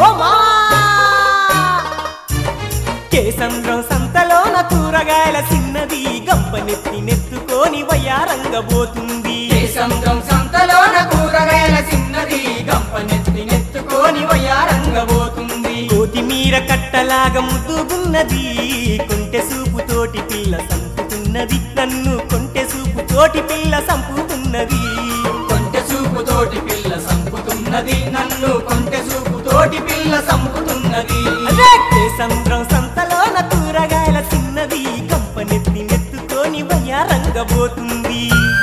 ఓ మా కేసంద్రం సంతలోన కూరగాయల చిన్నది గంపనెత్తి నెత్తుకొని వయ్యారంగబోతుంది కేసంద్రం సంతలోన కూరగాయల చిన్నది గంపనెత్తి నెత్తుకొని వయ్యారంగబోతుంది కోతిమీర కట్టలాగా ముద్దుగున్నది కొంటె సూపు తోటి పిల్ల సంపుతున్నది నన్ను కొంటె సూపు తోటి పిల్ల సంపుతున్నది కొంటె చూపు తోటి పిల్ల సంపుతున్నది నన్ను కొంటె చూపు తోటి పిల్ల సంపుతున్నది అదే కేసంద్రం సంతలోన కూరగాయల చిన్నది గంపనెత్తి నెత్తుకొని వయ్యారంగబోతుంది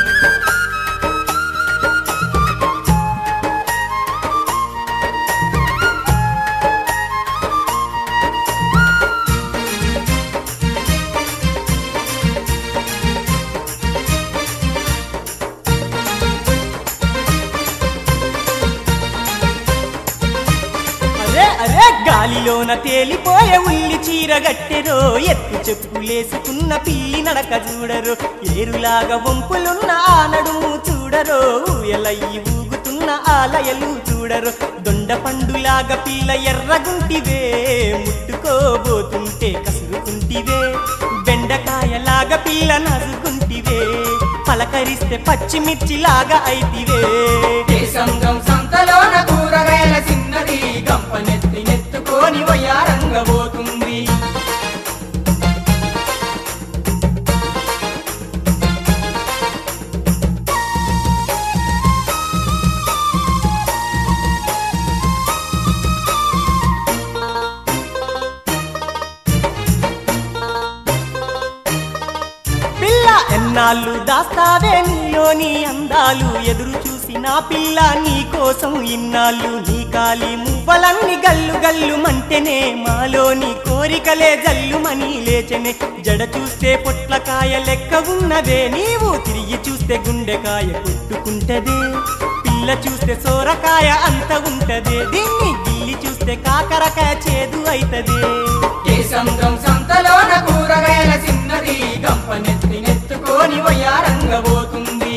అరే అరే గాలిలోన తేలిపోయే ఉల్లి చీర గట్టెరో ఎత్తు చెప్పులేసుకున్న పిల్లి నడక చూడరు ఏరులాగా వంపులున్న ఆ నడుము చూడరో ఊయలయ్యి ఊగుతున్న ఆలయలు చూడరు దొండ పండులాగా పిల్ల ఎర్రగుంటివే ముట్టుకోబోతుంటే కసురుకుంటివే బెండకాయలాగా పిల్ల నసుకుంటివే పలకరిస్తే పచ్చిమిర్చిలాగా అయితివే కేసంద్రం సంతలోన కూరగాయల చిన్నది గంపనెత్తి నెత్తుకొని వయ్యారంగబోతుంది పిల్ల ఎన్నాళ్ళు దాస్తావే నీలోని అందాలు ఎదురు చూసి నా పిల్ల నీ కోసం ఇన్నాళ్ళు నీ కాలి మువ్వలన్నీ గల్లు గల్లు మంటెనే మాలోని కోరికలే జల్లుమని లేచనే జడ చూస్తే పొట్లకాయ లెక్క ఉన్నదే నీవు తిరిగి చూస్తే గుండెకాయ కొట్టుకుంటదే పిల్ల చూస్తే సోరకాయ అంత ఉంటదే దీన్ని గిల్లి చూస్తే కాకరకాయ చేదు అయితదే కేసంద్రం సంతలోన కూరగాయల చిన్నది గంపనెత్తి నెత్తుకొని వయ్యారంగబోతుంది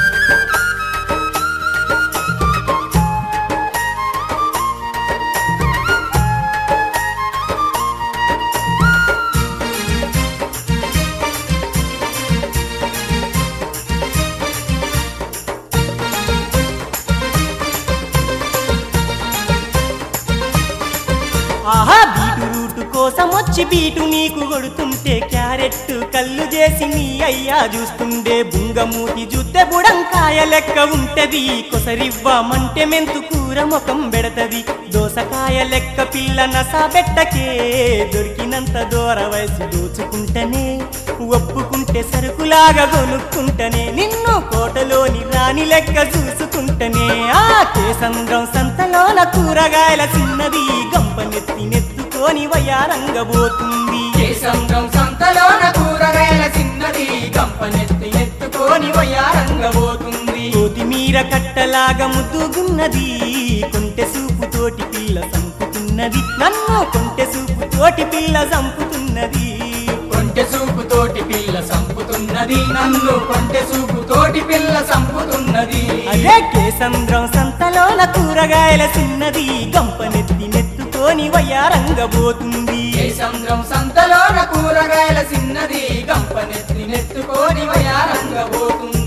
ఆహా బీటు రూటు కోసం వచ్చి బీటు నీకు కొడుతుంటే క్యారెట్ కళ్ళు చేసి నీ అయ్యా చూస్తుండే బుంగమూతి చూస్తే బుడంకాయ లెక్క ఉంటది కొసరివ్వమంటే మెంతు కూర ముఖం పెడతది దోసకాయ లెక్క పిల్ల నసా బెట్టకే దొరికినంత దూర వయసు దోచుకుంటనే ఒప్పుకుంటే సరుకులాగా కొనుక్కుంటనే నిన్ను కోటలోని రాణి లెక్క చూసుకుంటనే ఆ కేసంద్రం సంతలోన కూరగాయల చిన్నది గంపనెత్తి నెత్తుకొని వయారంగబోతుంది కేసంద్రం సంతలోన కూరగాయల చిన్నది గంపనెత్తి నెత్తుకొని వయ్యారంగబోతుంది కోతిమీర కట్టలాగా ముద్దుగున్నది కొంటె సూపు తోటి పిల్ల సంపుతున్నది నన్ను కొంటె సూపు తోటి పిల్ల సంపుతున్నది కొంటె చూపు తోటి పిల్ల సంపుతున్నది నన్ను కొంటె చూపు తోటి పిల్ల సంపుతున్నది అదే కేసంద్రం సంతలోన కూరగాయల చిన్నది గంపనెత్తి నెత్తుకొని వయ్యారంగబోతుంది కేసంద్రం సంతలోన కూరగాయల చిన్నది గంపనెత్తి నెత్తుకొని వయ్యారంగబోతుంది